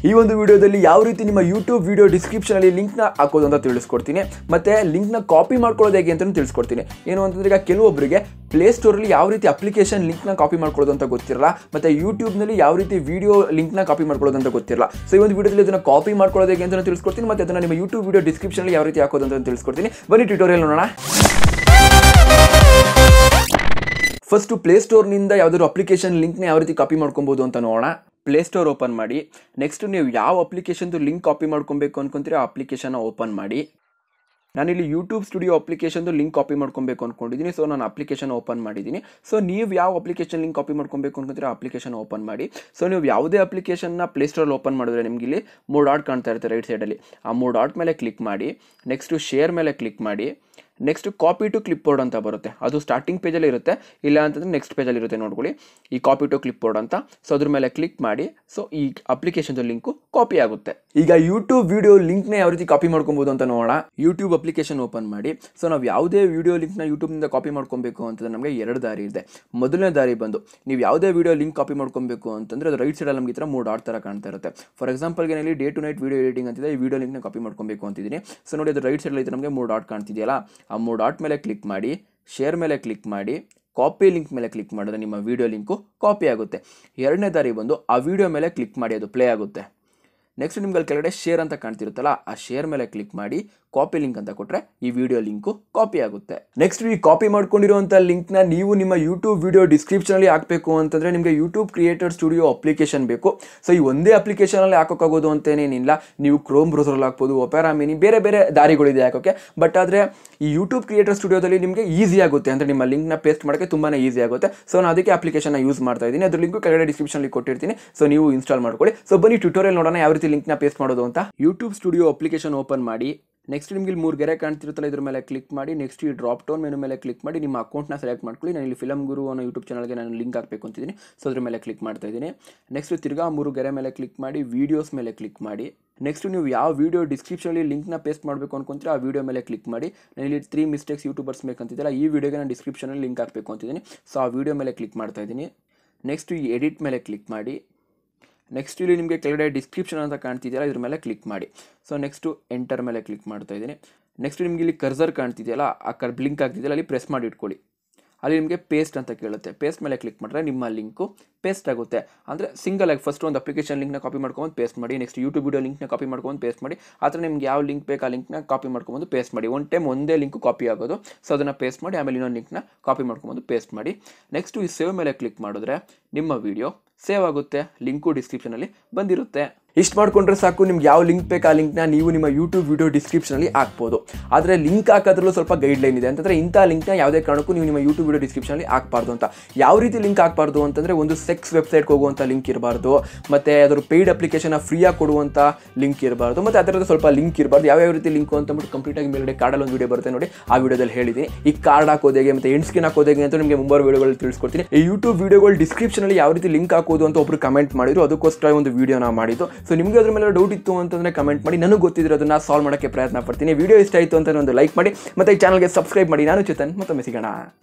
ಈ ಒಂದು ವಿಡಿಯೋದಲ್ಲಿ ಯಾವ ರೀತಿ ನಿಮ್ಮ ಯೂಟ್ಯೂಬ್ ವಿಡಿಯೋ ಡಿಸ್ಕ್ರಿಪ್ಷನಲ್ಲಿ ಲಿಂಕ್ನ ಹಾಕೋದು ಅಂತ ತಿಳಿಸ್ಕೊಡ್ತೀನಿ ಮತ್ತೆ ಲಿಂಕ್ನ ಕಾಪಿ ಮಾಡ್ಕೊಳ್ಳೋದು ಹೇಗೆ ಅಂತ ತಿಳಿಸ್ಕೊಡ್ತೀನಿ ಏನು ಅಂತಂದ್ರೆ ಈಗ ಕೆಲವೊಬ್ಬರಿಗೆ ಪ್ಲೇಸ್ಟೋರಲ್ಲಿ ಯಾವ ರೀತಿ ಅಪ್ಲಿಕೇಶನ್ ಲಿಂಕ್ನ ಕಾಪಿ ಮಾಡ್ಕೊಳ್ಳೋದು ಅಂತ ಗೊತ್ತಿರಲ್ಲ ಮತ್ತೆ ಯೂಟ್ಯೂಬ್ನಲ್ಲಿ ಯಾವ ರೀತಿ ವಿಡಿಯೋ ಲಿಂಕ್ನ ಕಾಪಿ ಮಾಡ್ಕೊಳ್ಳೋದು ಅಂತ ಗೊತ್ತಿರಲ್ಲ ಸೊ ಈ ಒಂದು ವಿಡಿಯೋದಲ್ಲಿ ಅದನ್ನ ಕಾಪಿ ಮಾಡ್ಕೊಳ್ಳೋದು ಹೇಗೆ ಅಂತ ತಿಳಿಸ್ಕೊಡ್ತೀನಿ ಮತ್ತೆ ಅದನ್ನ ನಿಮ್ಮ ಯೂಟ್ಯೂಬ್ ವಿಡಿಯೋ ಡಿಸ್ಕ್ರಿಪ್ಷನಲ್ಲಿ ಯಾವ ರೀತಿ ಹಾಕೋದು ಅಂತ ತಿಳಿಸ್ಕೊಡ್ತೀನಿ ಬನ್ನಿ ಟ್ಯೂಟೋರಿಯಲ್ ನೋಡೋಣ ಫಸ್ಟು ಪ್ಲೇಸ್ಟೋರ್ನಿಂದ ಯಾವುದಾದ್ರು ಅಪ್ಲಿಕೇಶನ್ ಲಿಂಕ್ನ ಯಾವ ರೀತಿ ಕಾಪಿ ಮಾಡ್ಕೊಬೋದು ಅಂತ ನೋಡೋಣ ಪ್ಲೇಸ್ಟೋರ್ ಓಪನ್ ಮಾಡಿ ನೆಕ್ಸ್ಟ್ ನೀವು ಯಾವ ಅಪ್ಲಿಕೇಶನ್ದು ಲಿಂಕ್ ಕಾಪಿ ಮಾಡ್ಕೊಬೇಕು ಅನ್ಕೊಂತೀರಿ ಆ ಅಪ್ಲಿಕೇಶನ್ನ ಓಪನ್ ಮಾಡಿ ನಾನಿಲ್ಲಿ ಯೂಟ್ಯೂಬ್ ಸ್ಟುಡಿಯೋ ಅಪ್ಲಿಕೇಶನ್ದು ಲಿಂಕ್ ಕಾಪಿ ಮಾಡ್ಕೊಬೇಕು ಅನ್ಕೊಂಡಿದ್ದೀನಿ ಸೊ ನಾನು ಅಪ್ಲಿಕೇಶನ್ ಓಪನ್ ಮಾಡಿದ್ದೀನಿ ಸೊ ನೀವು ಯಾವ ಅಪ್ಲಿಕೇಶನ್ ಲಿಂಕ್ ಕಾಪಿ ಮಾಡ್ಕೊಬೇಕು ಅನ್ಕೊಂತೀರ ಅಪ್ಲಿಕೇಶನ್ ಓಪನ್ ಮಾಡಿ ಸೊ ನೀವು ಯಾವುದೇ ಅಪ್ಲಿಕೇಶನ್ನ ಪ್ಲೇಸ್ಟೋರಲ್ಲಿ ಓಪನ್ ಮಾಡಿದ್ರೆ ನಿಮಗೆ ಇಲ್ಲಿ ಮೂರು ಡಾಟ್ ಕಾಣ್ತಾ ಇರುತ್ತೆ ರೈಟ್ ಸೈಡಲ್ಲಿ ಆ ಮೂರು ಡಾಟ್ ಮೇಲೆ ಕ್ಲಿಕ್ ಮಾಡಿ ನೆಕ್ಸ್ಟು ಶೇರ್ ಮೇಲೆ ಕ್ಲಿಕ್ ಮಾಡಿ next copy to clipboard ಅಂತ ಬರುತ್ತೆ ಅದು ಸ್ಟಾರ್ಟಿಂಗ್ ಪೇಜಲ್ಲಿ ಇರುತ್ತೆ ಇಲ್ಲ ಅಂತಂದ್ರೆ ನೆಕ್ಸ್ಟ್ ಪೇಜಲ್ಲಿ ಇರುತ್ತೆ ನೋಡ್ಕೊಳ್ಳಿ ಈ ಕಾಪಿ ಟು ಕ್ಲಿಪ್ ಬೋರ್ಡ್ ಅಂತ ಸೊ ಅದ್ರ ಮೇಲೆ ಕ್ಲಿಕ್ ಮಾಡಿ ಸೊ ಈ ಅಪ್ಲಿಕೇಶನ್ ಲಿಂಕು ಕಾಪಿ ಆಗುತ್ತೆ ಈಗ ಯೂಟ್ಯೂಬ್ ವಿಡಿಯೋ ಲಿಂಕ್ನ ಯಾವ ರೀತಿ ಕಾಪಿ ಮಾಡ್ಕೊಬೋದು ಅಂತ ನೋಡೋಣ ಯೂಟ್ಯೂಬ್ ಅಪ್ಲಿಕೇಶನ್ ಓಪನ್ ಮಾಡಿ ಸೊ ನಾವು ಯಾವುದೇ ವಿಡಿಯೋ ಲಿಂಕ್ನ ಯೂಟ್ಯೂಬ್ನಿಂದ ಕಾಪಿ ಮಾಡ್ಕೊಬೇಕು ಅಂತಂದ್ರೆ ನಮಗೆ ಎರಡು ದಾರಿ ಇದೆ ಮೊದಲನೇ ದಾರಿ ಬಂದು ನೀವು ಯಾವುದೇ ವಿಡಿಯೋ ಲಿಂಕ್ ಕಾಪಿ ಮಾಡ್ಕೊಬೇಕು ಅಂತಂದ್ರೆ ಅದು ರೈಟ್ ಸೈಡಲ್ಲಿ ನಮಗೆ ಈ ಥರ ಮೂರು ಡಾಟ್ ಥರ ಕಾಣ್ತಾ ಇರುತ್ತೆ ಫಾರ್ ಎಕ್ಸಾಂಪಲ್ಗೆ ಇಲ್ಲಿ day to night video editing ಅಂತಿದೆ ಈ ವಿಡಿಯೋ ಲಿಂಕ್ನ ಕಾಪಿ ಮಾಡ್ಕೊಬೇಕು ಅಂತಿದ್ದೀನಿ ಸೊ ನೋಡಿ ಅದು ರೈಟ್ ಸೈಡಲ್ಲಿ ನಮಗೆ ಮೂರು ಡಾಟ್ ಕಾಣ್ತಿದೆಯಲ್ಲ ಆ ಮೂರು ಡಾಟ್ ಮೇಲೆ ಕ್ಲಿಕ್ ಮಾಡಿ ಶೇರ್ ಮೇಲೆ ಕ್ಲಿಕ್ ಮಾಡಿ ಕಾಪಿ ಲಿಂಕ್ ಮೇಲೆ ಕ್ಲಿಕ್ ಮಾಡಿದ್ರೆ ನಿಮ್ಮ ವಿಡಿಯೋ ಲಿಂಕು ಕಾಪಿ ಆಗುತ್ತೆ ಎರಡನೇ ದಾರಿ ಬಂದು ಆ ವಿಡಿಯೋ ಮೇಲೆ ಕ್ಲಿಕ್ ಮಾಡಿ ಅದು ಪ್ಲೇ ಆಗುತ್ತೆ ನೆಕ್ಸ್ಟ್ ನಿಮ್ಗೆ ಅಲ್ಲಿ ಕೆಳಗಡೆ ಶೇರ್ ಅಂತ ಕಾಣ್ತಿರುತ್ತಲ್ಲ ಆ ಶೇರ್ ಮೇಲೆ ಕ್ಲಿಕ್ ಮಾಡಿ ಕಾಪಿ ಲಿಂಕ್ ಅಂತ ಕೊಟ್ಟರೆ ಈ ವಿಡಿಯೋ ಲಿಂಕು ಕಾಪಿ ಆಗುತ್ತೆ ನೆಕ್ಸ್ಟ್ ಈ ಕಾಪಿ ಮಾಡ್ಕೊಂಡಿರುವಂಥ ಲಿಂಕ್ನ ನೀವು ನಿಮ್ಮ ಯೂಟ್ಯೂಬ್ ವಿಡಿಯೋ ಡಿಸ್ಕ್ರಿಪ್ಷನಲ್ಲಿ ಹಾಕಬೇಕು ಅಂತಂದರೆ ನಿಮಗೆ ಯೂಟ್ಯೂಬ್ ಕ್ರಿಯೇಟರ್ ಸ್ಟುಡಿಯೋ ಅಪ್ಲಿಕೇಶನ್ ಬೇಕು ಸೊ ಈ ಒಂದೇ ಅಪ್ಲಿಕೇಶನಲ್ಲಿ ಹಾಕೋಕ್ಕಾಗೋದು ಅಂತೇನೇನಿಲ್ಲ ನೀವು ಕ್ರೋಮ್ ಬ್ರೌಸರಲ್ಲಿ ಹಾಕ್ಬೋದು ಒಪೆರಾ ಮಿನಿ ಬೇರೆ ಬೇರೆ ದಾರಿಗಳಿದೆ ಹಾಕೋಕ್ಕೆ ಬಟ್ ಆದರೆ ಈ ಯೂಟ್ಯೂಬ್ ಕ್ರಿಯೇಟರ್ ಸ್ಟುಡಿಯೋದಲ್ಲಿ ನಿಮಗೆ ಈಸಿ ಆಗುತ್ತೆ ಅಂದರೆ ನಿಮ್ಮ ಲಿಂಕ್ನ ಪೇಸ್ಟ್ ಮಾಡೋಕ್ಕೆ ತುಂಬಾ ಈಸಿ ಆಗುತ್ತೆ ಸೊ ನಾನು ಅದಕ್ಕೆ ಅಪ್ಲಿಕೇಶನ್ ಯೂಸ್ ಮಾಡ್ತಾ ಇದ್ದೀನಿ ಅದ್ರ ಲಿಂಕು ಕೆಳಗಡೆ ಡಿಸ್ಕ್ರಿಪ್ಷನಲ್ಲಿ ಕೊಟ್ಟಿರ್ತೀನಿ ಸೊ ನೀವು ಇನ್ಸ್ಟಾಲ್ ಮಾಡ್ಕೊಳ್ಳಿ ಸೊ ಬನ್ನಿ ಟ್ಯೂಟೋರಿಯಲ್ ನೋಡೋಣ ಯಾವ ರೀತಿ ಲಿಂಕ್ನ ಪೇಸ್ಟ್ ಮಾಡೋದು ಅಂತ ಯೂಟ್ಯೂಬ್ ಸ್ಟುಡಿಯೋ ಅಪ್ಲಿಕೇಶನ್ ಓಪನ್ ಮಾಡಿ ನೆಕ್ಸ್ಟ್ ನಿಮ್ಗೆ ಇಲ್ಲಿ ಮೂರು ಗೆರೆ ಕಾಣ್ತಿರುತ್ತಲ್ಲ ಇದ್ರ ಮೇಲೆ ಕ್ಲಿಕ್ ಮಾಡಿ ನೆಕ್ಸ್ಟ್ ಈ ಡ್ರಾಪ್ ಟೌನ್ ಮೆನು ಮೇಲೆ ಕ್ಲಿಕ್ ಮಾಡಿ ನಿಮ್ಮ ಅಕೌಂಟ್ನ ಸೆಲೆಕ್ಟ್ ಮಾಡ್ಕೊಳ್ಳಿ ನಾನು ಇಲ್ಲಿ ಫಿಲಮ್ ಗುರು ಅನ್ನೋ ಯೂಟ್ಯೂಬ್ ಚಾನಲ್ಗೆ ನಾನು ಲಿಂಕ್ ಹಾಕಬೇಕು ಅಂತಿದ್ದೀನಿ ಸೊ ಅದ್ರ ಮೇಲೆ ಕ್ಲಿಕ್ ಮಾಡ್ತಾ ಇದ್ದೀನಿ ನೆಕ್ಸ್ಟ್ ತಿರ್ಗಾ ಮೂರು ಗೆರೆ ಮೇಲೆ ಕ್ಲಿಕ್ ಮಾಡಿ ವೀಡಿಯೋಸ್ ಮೇಲೆ ಕ್ಲಿಕ್ ಮಾಡಿ ನೆಕ್ಸ್ಟ್ ನೀವು ಯಾವ ವಿಡಿಯೋ ಡಿಸ್ಕ್ರಿಪ್ಷನಲ್ಲಿ ಲಿಂಕ್ನ ಪೇಸ್ಟ್ ಮಾಡಬೇಕು ಅನ್ಕೊಂತೀರ ಆ ವಿಡಿಯೋ ಮೇಲೆ ಕ್ಲಿಕ್ ಮಾಡಿ ನಾನು ಇಲ್ಲಿ ತ್ರೀ ಮಿಸ್ಟೇಕ್ಸ್ ಯೂಟ್ಯೂಬರ್ಸ್ ಬೇಕಂತಿದ್ದಲ್ಲ ಈ ವಿಡಿಯೋಗೆ ನಾನು ಡಿಸ್ಕ್ರಿಪ್ಷನಲ್ಲಿ ಲಿಂಕ್ ಹಾಕಬೇಕು ಅಂತಿದ್ದೀನಿ ಸೊ ಆ ವಿಡಿಯೋ ಮೇಲೆ ಕ್ಲಿಕ್ ಮಾಡ್ತಾ ಇದ್ದೀನಿ ನೆಕ್ಸ್ಟ್ ಈ ಎಡಿಟ್ ಮೇಲೆ ಕ್ಲಿಕ್ ಮಾಡಿ ನೆಕ್ಸ್ಟ್ ಇಲ್ಲಿ ನಿಮಗೆ ಕೆಳಗಡೆ ಡಿಸ್ಕ್ರಿಪ್ಷನ್ ಅಂತ ಕಾಣ್ತಿದೆಯಲ್ಲ ಇದ್ರ ಮೇಲೆ ಕ್ಲಿಕ್ ಮಾಡಿ ಸೊ ನೆಕ್ಸ್ಟು ಎಂಟರ್ ಮೇಲೆ ಕ್ಲಿಕ್ ಮಾಡ್ತಾ ಇದ್ದೀನಿ ನೆಕ್ಸ್ಟ್ ನಿಮಗೆ ಇಲ್ಲಿ ಕರ್ಸರ್ ಕಾಣ್ತಿದೆಯಲ್ಲ ಆ ಕರ್ ಬ್ಲಿಂಕ್ ಆಗ್ತಿದೆಯಲ್ಲ ಅಲ್ಲಿ ಪ್ರೆಸ್ ಮಾಡಿ ಇಟ್ಕೊಳ್ಳಿ ಅಲ್ಲಿ ನಿಮಗೆ ಪೇಸ್ಟ್ ಅಂತ ಕೇಳುತ್ತೆ ಪೇಸ್ಟ್ ಮೇಲೆ ಕ್ಲಿಕ್ ಮಾಡಿದ್ರೆ ನಿಮ್ಮ ಲಿಂಕು ಪೇಸ್ಟ್ ಆಗುತ್ತೆ ಅಂದರೆ ಸಿಂಗಲ್ ಆಗಿ ಫಸ್ಟ್ ಒಂದು ಅಪ್ಲಿಕೇಶನ್ ಲಿಂಕ್ನ ಕಾಪಿ ಮಾಡ್ಕೊಂಡು ಪೇಸ್ಟ್ ಮಾಡಿ ನೆಕ್ಸ್ಟ್ ಯೂಟ್ಯೂಬ್ ವಿಡಿಯೋ ಲಿಂಕ್ನ ಕಾಪಿ ಮಾಡ್ಕೊಂಡು ಪೇಸ್ಟ್ ಮಾಡಿ ಆ ಥರ ನಿಮ್ಗೆ ಯಾವ ಲಿಂಕ್ ಬೇಕು ಆ ಲಿಂಕ್ನ ಕಾಪಿ ಮಾಡ್ಕೊಂಡು ಪೇಸ್ಟ್ ಮಾಡಿ ಒನ್ ಟೈಮ್ ಒಂದೇ ಲಿಂಕು ಕಾಪಿ ಆಗೋದು ಸೊ ಅದನ್ನು ಪೇಸ್ಟ್ ಮಾಡಿ ಆಮೇಲೆ ಇನ್ನೊಂದು ಲಿಂಕ್ನ ಕಾಪಿ ಮಾಡ್ಕೊಂಡು ಪೇಸ್ಟ್ ಮಾಡಿ ನೆಕ್ಸ್ಟು ಈ ಸೇವ್ ಮೇಲೆ ಕ್ಲಿಕ್ ಮಾಡಿದ್ರೆ ನಿಮ್ಮ ವಿಡಿಯೋ ಸೇವ್ ಆಗುತ್ತೆ ಲಿಂಕು ಡಿಸ್ಕ್ರಿಪ್ಷನಲ್ಲಿ ಬಂದಿರುತ್ತೆ ಇಷ್ಟು ಮಾಡ್ಕೊಂಡ್ರೆ ಸಾಕು ನಿಮ್ಗೆ ಯಾವ ಲಿಂಕ್ ಬೇಕು ಆ ಲಿಂಕ್ನ ನೀವು ನಿಮ್ಮ ಯೂಟ್ಯೂಬ್ ವಿಡಿಯೋ ಡಿಸ್ಕ್ರಿಪ್ಷನಲ್ಲಿ ಹಾಕ್ಬೋದು ಆದರೆ ಲಿಂಕ್ ಹಾಕೋದ್ರಲ್ಲೂ ಸ್ವಲ್ಪ ಗೈಡ್ಲೈನ್ ಇದೆ ಅಂತಂದರೆ ಇಂಥ ಲಿಂಕ್ನ ಯಾವುದೇ ಕಾರಣಕ್ಕೂ ನೀವು ನಿಮ್ಮ ಯೂಟ್ಯೂಬ್ ವಿಡಿಯೋ ಡಿಸ್ಕ್ರಿಪ್ಷನಲ್ಲಿ ಹಾಕ್ಬಾರ್ದು ಅಂತ ಯಾವ ರೀತಿ ಲಿಂಕ್ ಹಾಕ್ಬಾರ್ದು ಅಂತಂದರೆ ಒಂದು ಸೆಕ್ಸ್ ವೆಬ್ಸೈಟ್ಗೆ ಹೋಗುವಂಥ ಲಿಂಕ್ ಇರಬಾರ್ದು ಮತ್ತು ಅದರ ಪೇಯ್ಡ್ ಅಪ್ಲಿಕೇಶನ್ ಫ್ರೀಯಾಗಿ ಕೊಡುವಂಥ ಲಿಂಕ್ ಇರಬಾರ್ದು ಮತ್ತು ಅದರದ್ದು ಸ್ವಲ್ಪ ಲಿಂಕ್ ಇರಬಾರ್ದು ಯಾವ್ಯಾವ ರೀತಿ ಲಿಂಕ್ ಅಂತಂದ್ಬಿಟ್ಟು ಕಂಪ್ಲೀಟಾಗಿ ಮೇಲ್ಗಡೆ ಕಾರ್ಡಲ್ಲಿ ಒಂದು ವಿಡಿಯೋ ಬರುತ್ತೆ ನೋಡಿ ಆ ವಿಡಿಯೋದಲ್ಲಿ ಹೇಳಿದ್ದೀನಿ ಈ ಕಾರ್ಡ್ ಹಾಕೋದೇಗೆ ಮತ್ತು ಎಂಡ್ ಸ್ಕಿನ್ ಹಾಕೋದೇಗೆ ಅಂತ ನಿಮಗೆ ಮುಂಬರುವ ವಿಡಿಯೋಗಳು ತಿಳಿಸ್ಕೊಡ್ತೀನಿ ಈ ಯೂಟ್ಯೂಬ್ ವಿಡಿಯೋಗಳು ಡಿಸ್ಕ್ರಿಪ್ಷನಲ್ಲಿ ಯಾವ ರೀತಿ ಲಿಂಕ್ ಹಾಕೋದು ಅಂತ ಒಬ್ರು ಕಮೆಂಟ್ ಮಾಡಿದ್ರು ಅದಕ್ಕೋಸ್ಕರ ಒಂದು ವಿಡಿಯೋನ ಮಾಡಿದ್ದು ಸೊ ನಿಮಗೆ ಅದ್ರ ಮೇಲೆ ಡೌಟ್ ಇತ್ತು ಅಂತಂದರೆ ಕಮೆಂಟ್ ಮಾಡಿ ನನಗೆ ಗೊತ್ತಿದ್ರೆ ಅದನ್ನ ಸಾಲ್ವ್ ಮಾಡೋಕ್ಕೆ ಪ್ರಯತ್ನ ಪಡ್ತೀನಿ ವಿಡಿಯೋ ಇಷ್ಟ ಆಯಿತು ಅಂತ ಒಂದು ಲೈಕ್ ಮಾಡಿ ಮತ್ತು ಈ ಚಾನಲ್ಗೆ ಸಬ್ಸ್ಕ್ರೈಬ್ ಮಾಡಿ ನಾನು ಚೇತನ್ ಮತ್ತೊಮ್ಮೆ ಸಿಗೋಣ